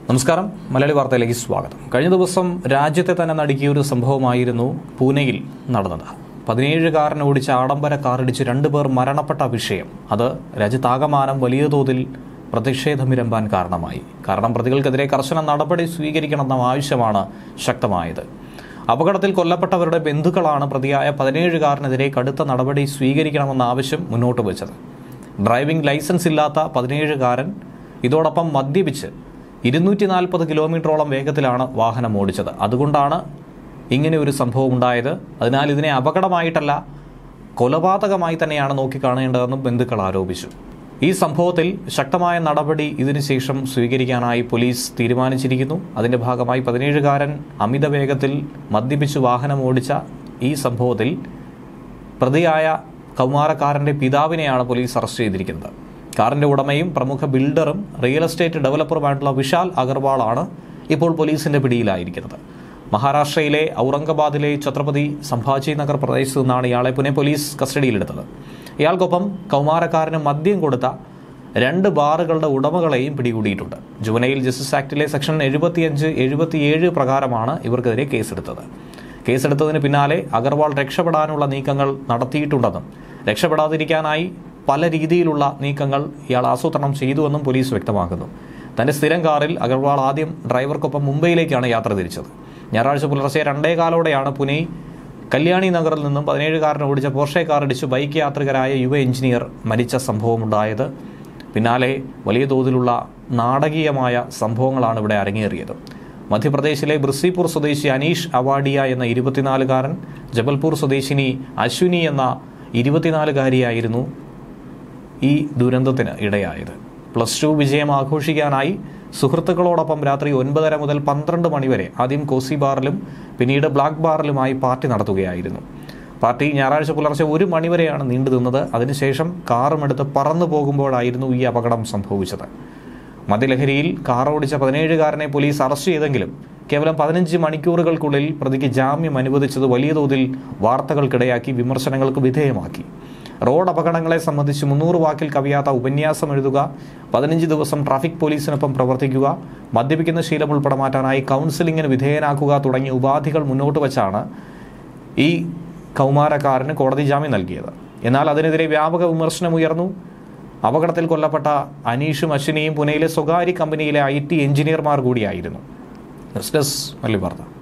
നമസ്കാരം മലയാളി വാർത്തയിലേക്ക് സ്വാഗതം കഴിഞ്ഞ ദിവസം രാജ്യത്തെ തന്നെ നടുക്കിയ ഒരു സംഭവമായിരുന്നു പൂനെയിൽ നടന്നത് പതിനേഴുകാരൻ ഓടിച്ച ആഡംബര കാറിടിച്ച് രണ്ടുപേർ മരണപ്പെട്ട വിഷയം അത് രാജ്യത്താകമാനം വലിയ തോതിൽ പ്രതിഷേധമിരമ്പാൻ കാരണമായി കാരണം പ്രതികൾക്കെതിരെ കർശന നടപടി സ്വീകരിക്കണമെന്ന ആവശ്യമാണ് ശക്തമായത് അപകടത്തിൽ കൊല്ലപ്പെട്ടവരുടെ ബന്ധുക്കളാണ് പ്രതിയായ പതിനേഴുകാരനെതിരെ കടുത്ത നടപടി സ്വീകരിക്കണമെന്ന ആവശ്യം മുന്നോട്ട് വെച്ചത് ഡ്രൈവിംഗ് ലൈസൻസ് ഇല്ലാത്ത പതിനേഴുകാരൻ ഇതോടൊപ്പം മദ്യപിച്ച് ഇരുന്നൂറ്റി നാൽപ്പത് കിലോമീറ്ററോളം വേഗത്തിലാണ് വാഹനം ഓടിച്ചത് അതുകൊണ്ടാണ് ഇങ്ങനെ ഒരു സംഭവം ഉണ്ടായത് അതിനാൽ ഇതിനെ അപകടമായിട്ടല്ല കൊലപാതകമായി തന്നെയാണ് നോക്കിക്കാണേണ്ടതെന്നും ബന്ധുക്കൾ ആരോപിച്ചു ഈ സംഭവത്തിൽ ശക്തമായ നടപടി ഇതിനുശേഷം സ്വീകരിക്കാനായി പോലീസ് തീരുമാനിച്ചിരിക്കുന്നു അതിന്റെ ഭാഗമായി പതിനേഴുകാരൻ അമിത വേഗത്തിൽ മദ്യപിച്ച് വാഹനം ഓടിച്ച ഈ സംഭവത്തിൽ പ്രതിയായ കൗമാരക്കാരന്റെ പിതാവിനെയാണ് പോലീസ് അറസ്റ്റ് ചെയ്തിരിക്കുന്നത് കാറിന്റെ ഉടമയും പ്രമുഖ ബിൽഡറും റിയൽ എസ്റ്റേറ്റ് ഡെവലപ്പറുമായിട്ടുള്ള വിശാൽ അഗർവാളാണ് ഇപ്പോൾ പോലീസിന്റെ പിടിയിലായിരിക്കുന്നത് മഹാരാഷ്ട്രയിലെ ഔറംഗാബാദിലെ ഛത്രപതി സംഭാജി നഗർ പ്രദേശത്ത് നിന്നാണ് ഇയാളെ പുനെ പോലീസ് കസ്റ്റഡിയിലെടുത്തത് ഇയാൾക്കൊപ്പം കൗമാരക്കാരന് മദ്യം കൊടുത്ത രണ്ട് ബാറുകളുടെ ഉടമകളെയും പിടികൂടിയിട്ടുണ്ട് ജുവനൈൽ ജസ്റ്റിസ് ആക്ടിലെ സെക്ഷൻ എഴുപത്തിയഞ്ച് എഴുപത്തിയേഴ് പ്രകാരമാണ് ഇവർക്കെതിരെ കേസെടുത്തത് കേസെടുത്തതിന് പിന്നാലെ അഗർവാൾ രക്ഷപ്പെടാനുള്ള നീക്കങ്ങൾ നടത്തിയിട്ടുണ്ടെന്നും രക്ഷപ്പെടാതിരിക്കാനായി പല രീതിയിലുള്ള നീക്കങ്ങൾ ഇയാൾ ആസൂത്രണം ചെയ്തുവെന്നും പോലീസ് വ്യക്തമാക്കുന്നു തന്റെ സ്ഥിരം കാറിൽ അഗർവാൾ ആദ്യം ഡ്രൈവർക്കൊപ്പം മുംബൈയിലേക്കാണ് യാത്ര തിരിച്ചത് ഞായറാഴ്ച പുലർച്ചെ രണ്ടേകാലോടെയാണ് പുനെ കല്യാണി നഗറിൽ നിന്നും പതിനേഴുകാരൻ ഓടിച്ച പോർഷെ കാർ ഇടിച്ച് ബൈക്ക് യാത്രികരായ യുവ എഞ്ചിനീയർ മരിച്ച സംഭവമുണ്ടായത് പിന്നാലെ വലിയ തോതിലുള്ള നാടകീയമായ സംഭവങ്ങളാണ് ഇവിടെ അരങ്ങേറിയത് മധ്യപ്രദേശിലെ ബ്രിസിപൂർ സ്വദേശി അനീഷ് അവാഡിയ എന്ന ഇരുപത്തിനാലുകാരൻ ജബൽപൂർ സ്വദേശിനി അശ്വിനി എന്ന ഇരുപത്തിനാലുകാരിയായിരുന്നു ഈ ദുരന്തത്തിന് ഇടയായത് പ്ലസ് ടു വിജയം ആഘോഷിക്കാനായി സുഹൃത്തുക്കളോടൊപ്പം രാത്രി ഒൻപതര മുതൽ പന്ത്രണ്ട് മണിവരെ ആദ്യം കോസി ബാറിലും പിന്നീട് ബ്ലാക്ക് ബാറിലുമായി പാർട്ടി നടത്തുകയായിരുന്നു പാർട്ടി ഞായറാഴ്ച പുലർച്ചെ ഒരു മണിവരെയാണ് നീണ്ടു നിന്നത് അതിനുശേഷം കാറുമെടുത്ത് പറന്നു പോകുമ്പോഴായിരുന്നു ഈ അപകടം സംഭവിച്ചത് മദ്യലഹരിയിൽ കാർ ഓടിച്ച പതിനേഴുകാരനെ പോലീസ് അറസ്റ്റ് ചെയ്തെങ്കിലും കേവലം പതിനഞ്ച് മണിക്കൂറുകൾക്കുള്ളിൽ പ്രതിക്ക് ജാമ്യം അനുവദിച്ചത് വലിയ തോതിൽ വാർത്തകൾക്കിടയാക്കി വിമർശനങ്ങൾക്ക് വിധേയമാക്കി റോഡ് അപകടങ്ങളെ സംബന്ധിച്ച് മുന്നൂറ് വാക്കിൽ കവിയാത്ത ഉപന്യാസം എഴുതുക പതിനഞ്ച് ദിവസം ട്രാഫിക് പോലീസിനൊപ്പം പ്രവർത്തിക്കുക മദ്യപിക്കുന്ന ശീലം ഉൾപ്പെടെ മാറ്റാനായി കൗൺസിലിങ്ങിന് വിധേയനാക്കുക തുടങ്ങിയ ഉപാധികൾ മുന്നോട്ട് വച്ചാണ് ഈ കൗമാരക്കാരന് കോടതി ജാമ്യം നൽകിയത് എന്നാൽ അതിനെതിരെ വ്യാപക വിമർശനം ഉയർന്നു അപകടത്തിൽ കൊല്ലപ്പെട്ട അനീഷും അശ്വിനിയും പുനെയിലെ സ്വകാര്യ കമ്പനിയിലെ ഐ ടി എഞ്ചിനീയർമാർ കൂടിയായിരുന്നു ന്യൂസ് ഡെസ്ക് മല്ലി വാർത്ത